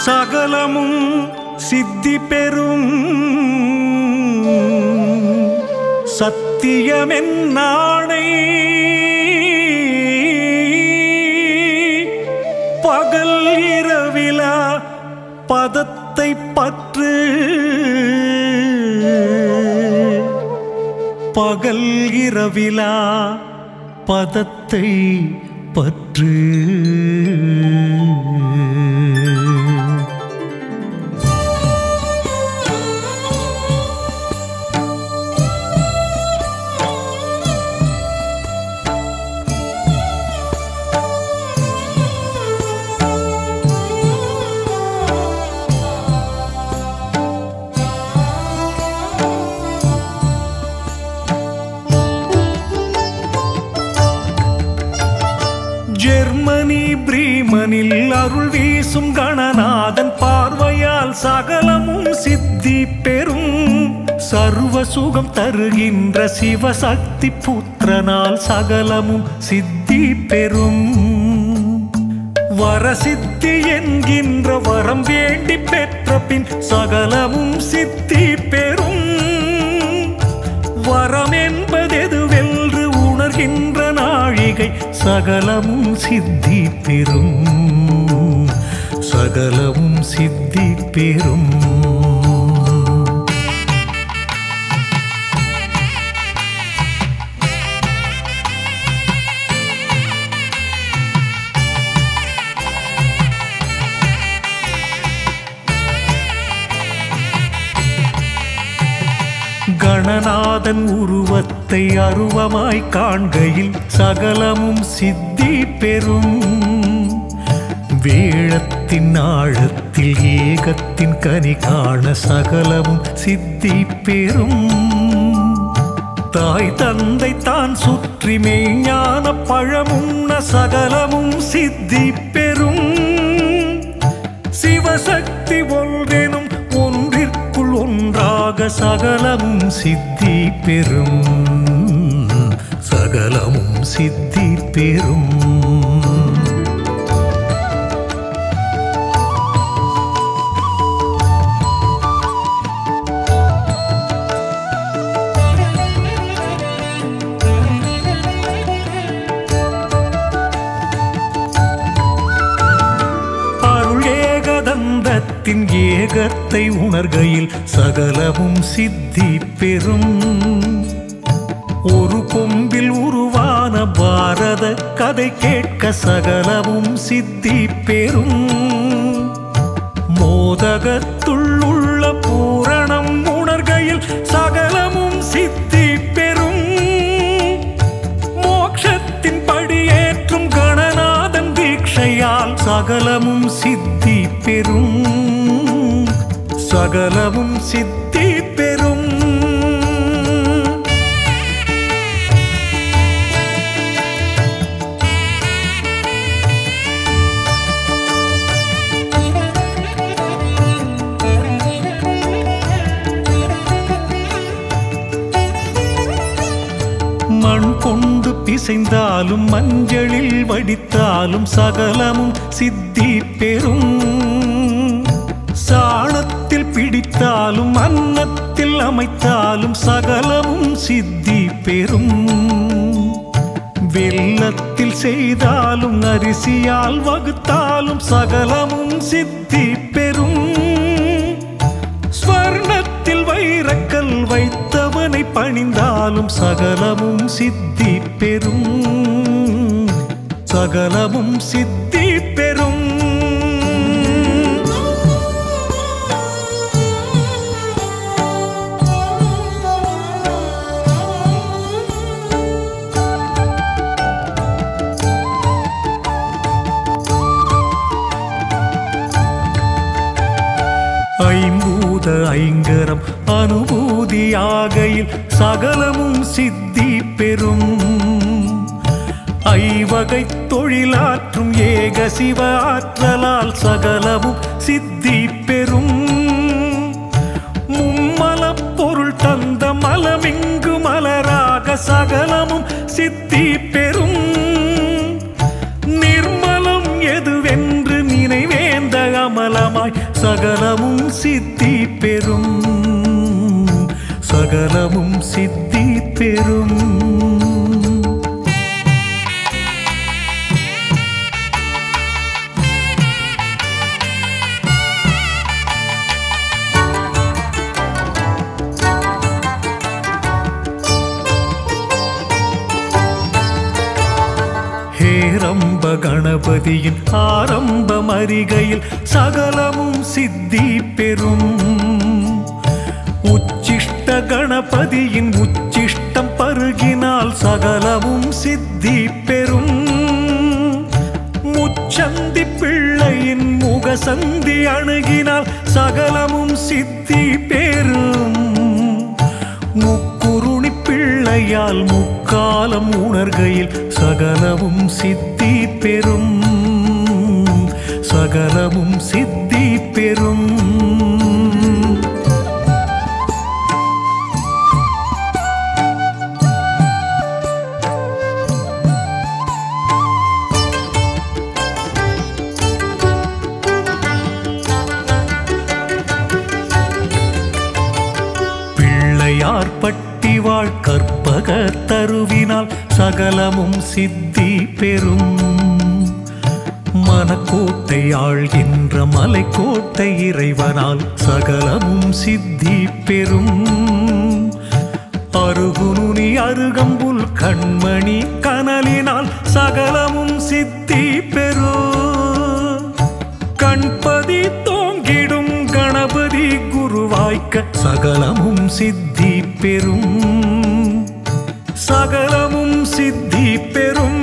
சகலமும் சித்தி பெறும் சத்தியமென்னாணை பகல் இரவிலா பதத்தை பற்று பகல் இரவிலா பதத்தை பற்று ஜெர்மனி பிரீமனில் அருள் வீசும் கணநாதன் பார்வையால் சகலமும் சித்தி பெறும் சர்வ சுகம் தருகின்ற சிவசக்தி புத்திரனால் சகலமும் சித்தி பெறும் வரசித்தி என்கின்ற வரம் வேண்டி பெற்ற பின் சகலமும் சித்தி பெறும் வரம் என்பதெதுவென்று உணர்கின்ற நாழிகை சகலமும் சித்தி பெறும் சகலமும் சித்தி பெறும் கணநாதன் உருவத்தை அருவமாய் காண்கையில் சகலமும் சித்தி பெறும் வேழத்தின் ஆழத்தில் ஏகத்தின் கனி காண சகலமும் சித்தி பெறும் தாய் தந்தை தான் சுற்றி மெய்ஞான பழமுன்ன சகலமும் சித்தி பெறும் சிவசக்தி ஒன்றெனும் ஒன்றிற்குள் ஒன்றாக சகலமும் சித்தி பெறும் சகலமும் சித்தி பெறும் அருள் ஏகதந்தத்தின் ஏகத்தை உணர்கையில் சகலமும் சித்தி பெறும் ஒரு கொம்பில் உருவான பாரத கதை கேட்க சகலமும் சித்தி பெறும் மோதகத்துள்ளுள்ள பூரணம் உணர்கையில் சகலமும் சித்தி பெறும் மோட்சத்தின் படியேற்றும் கணநாதன் தீட்சையால் சகலமும் சித்தி பெறும் சகலமும் சித்தி பெறும் மண் கொண்டு பிசைந்தாலும் மஞ்சளில் வடித்தாலும் சகலமும் சித்தி பெறும் சாணத்தில் பிடித்தாலும் அன்னத்தில் அமைத்தாலும் சகலமும் சித்தி பெறும் வெள்ளத்தில் செய்தாலும் அரிசியால் வகுத்தாலும் சகலமும் சித்தி பெறும் ஸ்வர்ணத்தில் வைரக்கல் வைத்தவனை பணிந்தாலும் சகலமும் சித்தி பெறும் சகலமும் சித்தி பெறும் ஐம்பூத ஐங்கரம் அனுபூதியாகையில் சகலமும் சித்தி பெறும் ஐவகை தொழிலாற்றும் ஏக சிவ ஆற்றலால் சகலமும் சித்தி பெறும் மும்மலப் பொருள் தந்த மலமிங்கு மலராக சகலமும் சித்தி பெறும் நிர்மலம் எதுவென்று நினைவேந்த அமலமாய் சகலமும் சித்தி பெறும் சகலமும் சித்தி பெறும் ஹேரம்ப கணபதியின் ஆரம்பம் அறிகையில் சகலமும் சித்தி பெறும் உச்சிஷ்ட கணபதியின் உச்சிஷ்டம் பருகினால் சகலமும் சித்தி பெறும் முச்சந்தி பிள்ளையின் முகசந்தி அணுகினால் சகலமும் சித்தி பெறும் முக்குருணி பிள்ளையால் முக்காலம் உணர்கையில் சகலமும் சித்தி பெறும் சகலமும் சித்தி பெறும் பிள்ளையார் பட்டி வாழ் கற்பக தருவினால் சகலமும் சித்தி பெறும் மனக்கோட்டை ஆள்கின்ற மலைக்கோட்டை இறைவனால் சகலமும் சித்தி பெறும் அருகுனுனி அருகம்புல் கண்மணி கனலினால் சகலமும் சித்தி பெறும் கண்பதி தோங்கிடும் கணபதி குருவாய்க்க சகலமும் சித்தி பெறும் சகலமும் சித்தி பெறும்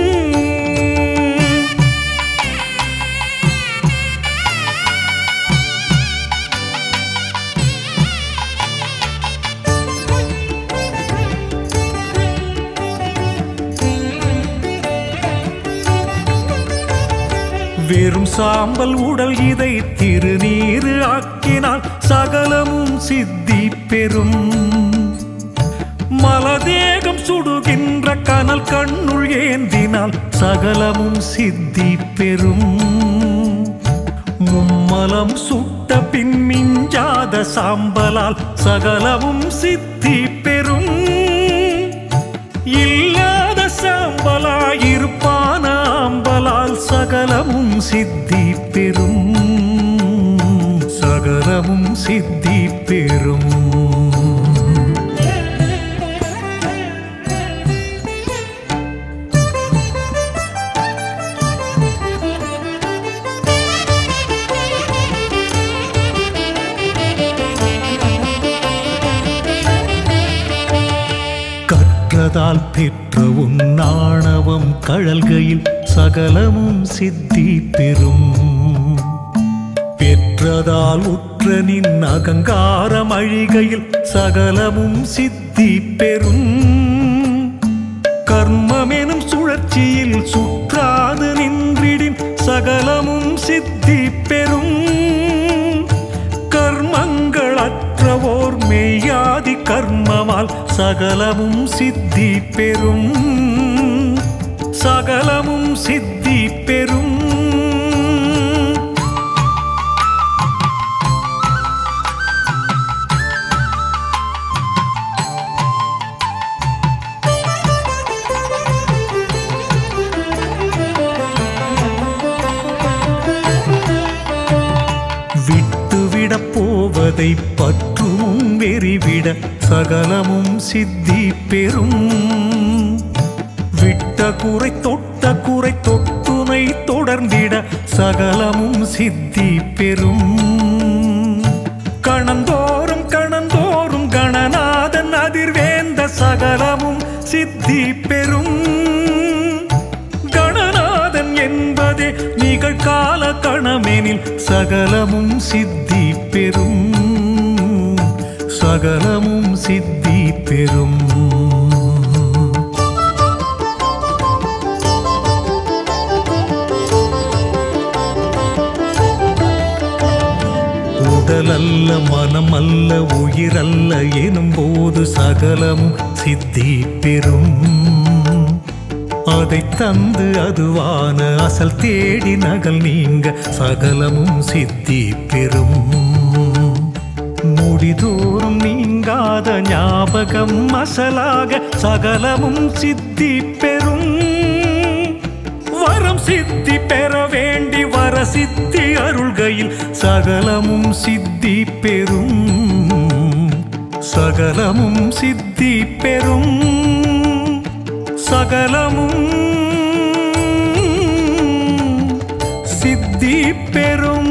வெறும் சாம்பல் உடல் இதை திருநீரு ஆக்கினால் சகலமும் சித்தி பெறும் மலதேகம் சுடுகின்ற கனல் கண்ணுள் ஏந்தினால் சகலமும் சித்தி பெறும் மும்மலம் சுட்ட பின் மிஞ்சாத சாம்பலால் சகலமும் சித்தி பெறும் இல்லாத சாம்பலாயிருப்பான ஆம்பலால் சகலமும் சித்தி பெறும் சகலமும் சித்தி பெறும் கற்றதால் பெற்ற உன்னாணவம் கழல்கையில் சகலமும் சித்தி பெறும் பெற்றதால் உற்ற நின் அகங்காரம் அழிகையில் சகலமும் சித்தி பெறும் கர்மமெனும் சுழற்சியில் சுற்றாது நின்றிடின் சகலமும் சித்தி பெறும் கர்மங்களற்றவோர் மெய்யாதி கர்மமால் சகலமும் சித்தி பெறும் சகலமும் சித்தி பெறும் விட்டுவிடப் போவதை பற்றும் வெறிவிட சகலமும் சித்தி பெறும் விட்ட குறை தொட்ட குறை தொட்டுனை தொடர்ந்திட சகலமும் சித்தி பெறும் கணந்தோறும் கணந்தோறும் கணநாதன் அதிர்வேந்த சகலமும் சித்தி பெறும் கணநாதன் என்பதே நிகழ்கால கணமெனில் சகலமும் சித்தி பெறும் சகலமும் சித்தி பெறும் உடலல்ல மனமல்ல உயிரல்ல எனும் போது சகலமும் சித்தி பெறும் அதை தந்து அதுவான அசல் தேடி நகல் நீங்க சகலமும் சித்தி பெறும் முடிதோறும் நீங்காத ஞாபகம் அசலாக சகலமும் சித்தி பெறும் வரம் சித்தி பெற வேண்டி வர சித்தி அருள்கையில் சகலமும் சித்தி பெறும் சகலமும் சித்தி பெறும் சகலமும் சித்தி பெறும்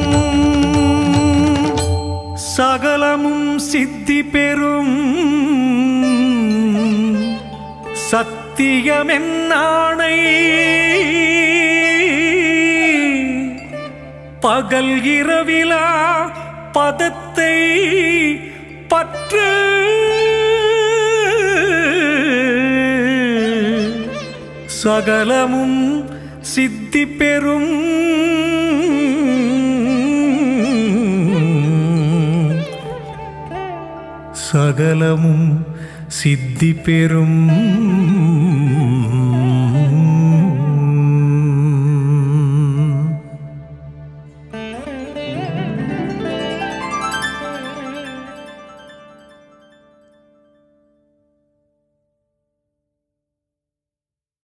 சகலமும் சித்தி பெறும் சத்தியமென்னானை பகல் இரவிலா பதத்தை பற்று சகலமும் சித்தி பெறும் சகலமும் சித்தி பெறும்